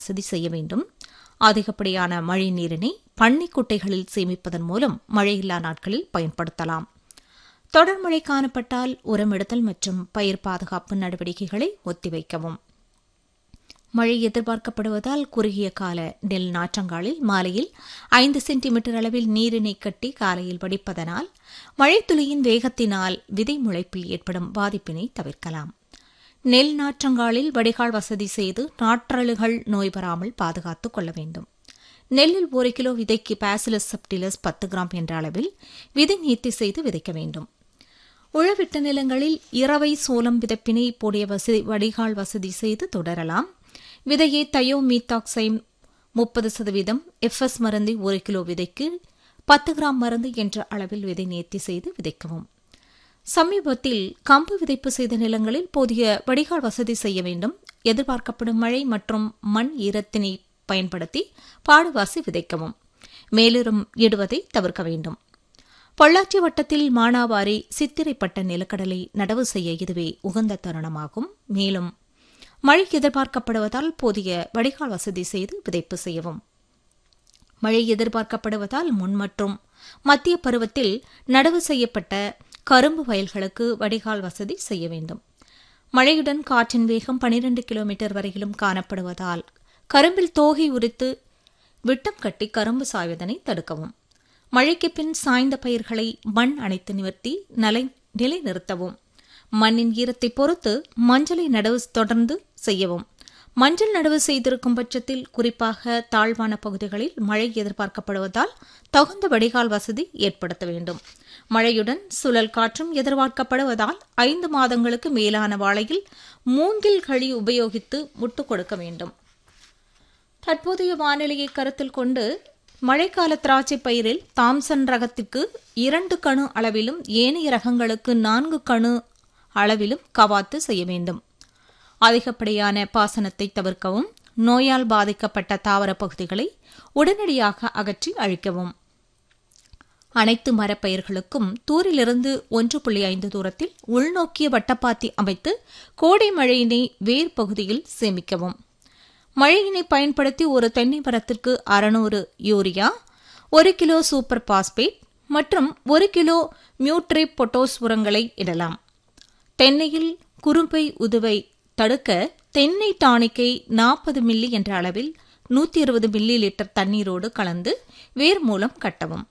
வசதி செய்ய வேண்டும் அதிகப்படியான மழை நீரினை பண்ணைக் குட்டைகளில் சேமிப்பதன் மூலம் மழையில்லா நாட்களில் பயன்படுத்தலாம் தொடர் மழை காணப்பட்டால் உரமிடுதல் மற்றும் பயிர் பாதுகாப்பு நடவடிக்கைகளை ஒத்திவைக்கவும் மழை எதிர்பார்க்கப்படுவதால் குறுகிய கால நெல் நாற்றங்காலில் மாலையில் ஐந்து சென்டிமீட்டர் அளவில் நீரினை கட்டி காலையில் வடிப்பதனால் மழைத்துளியின் வேகத்தினால் விதை முளைப்பில் ஏற்படும் பாதிப்பினை தவிர்க்கலாம் நெல் நாற்றங்காலில் வடிகால் வசதி செய்து நாற்றலுகள் நோய் வராமல் பாதுகாத்துக் கொள்ள வேண்டும் நெல்லில் ஒரு கிலோ விதைக்கு பாசிலஸ் சப்டிலஸ் பத்து கிராம் என்ற அளவில் விதை நீர்த்தி செய்து விதைக்க வேண்டும் உழவிட்ட நிலங்களில் இரவை சோளம் விதைப்பினை போடிய வசதி வடிகால் வசதி செய்து தொடரலாம் விதையை தயோ மீத்தாக்சைம் முப்பது சதவீதம் எஃப்எஸ் மருந்தை ஒரு கிலோ விதைக்கு பத்து கிராம் மருந்து என்ற அளவில் விதை நேர்த்தி செய்து விதைக்கவும் சமீபத்தில் கம்பு விதைப்பு செய்த நிலங்களில் போதிய வடிகால் வசதி செய்ய வேண்டும் எதிர்பார்க்கப்படும் மழை மற்றும் மண் ஈரத்தினை பயன்படுத்தி பாடுவாசி விதைக்கவும் மேலுரம் இடுவதை தவிர்க்க வேண்டும் பொள்ளாச்சி வட்டத்தில் மானாவாரி சித்திரைப்பட்ட நிலக்கடலை நடவு செய்ய இதுவே உகந்த தருணமாகும் மேலும் மழை எதிர்பார்க்கப்படுவதால் போதிய வடிகால் வசதி செய்து விதைப்பு செய்யவும் மழை எதிர்பார்க்கப்படுவதால் முன் மற்றும் மத்திய பருவத்தில் நடவு செய்யப்பட்ட கரும்பு வயல்களுக்கு வடிகால் வசதி செய்ய வேண்டும் மழையுடன் காற்றின் வேகம் பனிரெண்டு கிலோமீட்டர் வரையிலும் காணப்படுவதால் கரும்பில் தோகை உரித்து விட்டம் கட்டி கரும்பு சாய்வதனை தடுக்கவும் மழைக்கு பின் சாய்ந்த பயிர்களை மண் அணைத்து நிவர்த்தி நிலை நிலைநிறுத்தவும் மண்ணின் ஈரத்தை பொறுத்து மஞ்சளை நடவு தொடர்ந்து செய்யவும் மஞ்சள் நடவு செய்திருக்கும் பட்சத்தில் குறிப்பாக தாழ்வான பகுதிகளில் மழை எதிர்பார்க்கப்படுவதால் தகுந்த வடிகால் வசதி ஏற்படுத்த வேண்டும் மழையுடன் சுழல் காற்றும் எதிர்பார்க்கப்படுவதால் ஐந்து மாதங்களுக்கு மேலான வாழையில் மூங்கில் களி உபயோகித்து முட்டு கொடுக்க வேண்டும் தற்போதைய வானிலையை கருத்தில் கொண்டு மழைக்கால திராட்சை பயிரில் தாம்சன் ரகத்திற்கு இரண்டு கணு அளவிலும் ஏனைய ரகங்களுக்கு நான்கு கணு அளவிலும் கவாத்து செய்ய வேண்டும் அதிகப்படியான பாசனத்தை தவிர்க்கவும் நோயால் பாதிக்கப்பட்ட தாவர பகுதிகளை உடனடியாக அகற்றி அழிக்கவும் அனைத்து மரப்பயிர்களுக்கும் தூரிலிருந்து ஒன்று புள்ளி ஐந்து தூரத்தில் உள்நோக்கிய வட்டப்பாத்தி அமைத்து கோடை மழையினை வேர் பகுதியில் சேமிக்கவும் மழையினை பயன்படுத்தி ஒரு தென்னை மரத்திற்கு அறுநூறு யூரியா ஒரு கிலோ சூப்பர் பாஸ்பேட் மற்றும் ஒரு கிலோ மியூட்ரி பொட்டோஸ் உரங்களை இடலாம் தென்னையில் குறும்பை உதுவை தடுக்க தென்னை டானிக்கை நாற்பது மில்லி என்ற அளவில் நூற்றி இருபது மில்லி லிட்டர் தண்ணீரோடு கலந்து வேர் மூலம் கட்டவும்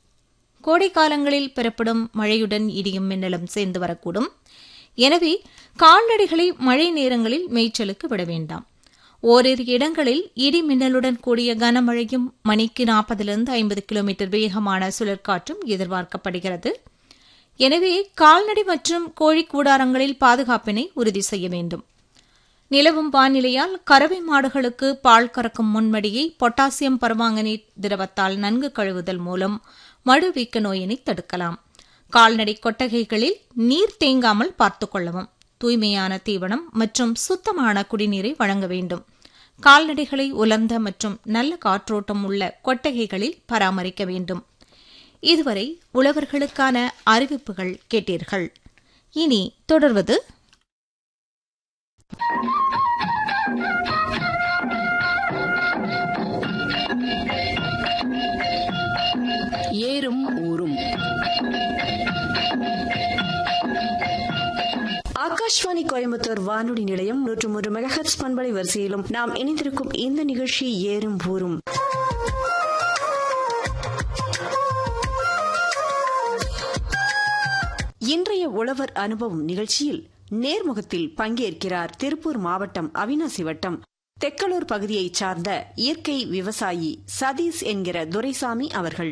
கோடை காலங்களில் பெறப்படும் மழையுடன் இடியும் மின்னலும் சேர்ந்து வரக்கூடும் எனவே கால்நடைகளை மழை நேரங்களில் மேய்ச்சலுக்கு விட வேண்டாம் ஓரிரு இடங்களில் இடி மின்னலுடன் கூடிய கனமழையும் மணிக்கு நாற்பதிலிருந்து ஐம்பது கிலோமீட்டர் வேகமான சுழற்காற்றும் எதிர்பார்க்கப்படுகிறது எனவே கால்நடை மற்றும் கோழி கூடாரங்களில் பாதுகாப்பினை உறுதி செய்ய வேண்டும் நிலவும் வானிலையால் கறவை மாடுகளுக்கு பால் கறக்கும் முன்மடியை பொட்டாசியம் பர்மாங்கனேட் திரவத்தால் நன்கு கழுவுதல் மூலம் மடு வீக்க நோயினை தடுக்கலாம் கால்நடை கொட்டகைகளில் நீர் தேங்காமல் பார்த்துக் கொள்ளவும் தூய்மையான தீவனம் மற்றும் சுத்தமான குடிநீரை வழங்க வேண்டும் கால்நடைகளை உலர்ந்த மற்றும் நல்ல காற்றோட்டம் உள்ள கொட்டகைகளில் பராமரிக்க வேண்டும் இதுவரை உழவர்களுக்கான அறிவிப்புகள் கேட்டீர்கள் இனி தொடர்வது ஏறும் ஊரும் ஆகாஷ்வாணி கோயம்புத்தூர் வானொலி நிலையம் நூற்று மூன்று மெகஹெட்ஸ் பண்பலை வரிசையிலும் நாம் இணைந்திருக்கும் இந்த நிகழ்ச்சி ஏறும் ஊரும் இன்றைய உழவர் அனுபவம் நிகழ்ச்சியில் நேர்முகத்தில் பங்கேற்கிறார் திருப்பூர் மாவட்டம் அவினாசி வட்டம் தெக்கலூர் பகுதியைச் சார்ந்த இயற்கை விவசாயி சதீஷ் என்கிற துரைசாமி அவர்கள்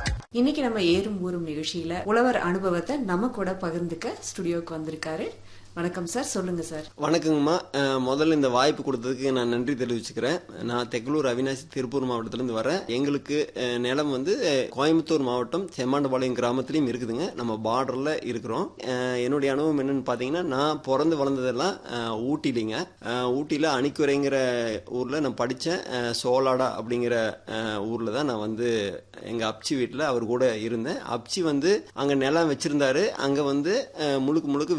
இன்னைக்கு நம்ம ஏறும் ஊரும் நிகழ்ச்சியில உழவர் அனுபவத்தை நம்ம கூட பகிர்ந்துக்க ஸ்டுடியோக்கு வந்திருக்காரு வணக்கம் சார் சொல்லுங்க சார் வணக்கங்கம்மா அஹ், முதல்ல இந்த வாய்ப்பு கொடுத்ததுக்கு நான் நன்றி தெரிவிச்சுக்கிறேன் நான் தெக்கலூர் அவினாசி திருப்பூர் மாவட்டத்திலிருந்து வரேன் எங்களுக்கு அஹ், நிலம் வந்து அஹ், கோயம்புத்தூர் மாவட்டம் செம்மாண்டபாளையம் கிராமத்திலையும் இருக்குதுங்க நம்ம பார்டர்ல இருக்கிறோம் அஹ், என்னுடைய அனுபவம் என்னன்னு பாத்தீங்கன்னா நான் பிறந்து வளர்ந்ததெல்லாம் அஹ், ஊட்டிலிங்க அஹ், ஊட்டியில அணிக்குறைங்கிற ஊர்ல நான் படிச்சேன் அஹ், சோலாடா அப்படிங்கிற அஹ், ஊர்ல தான் நான் வந்து எங்க அப்ச்சி வீட்டுல அவர் கூட இருந்தேன் அப்ச்சி வந்து அங்க நிலம் வச்சிருந்தாரு அங்க வந்து அஹ், முழுக்க முழுக்க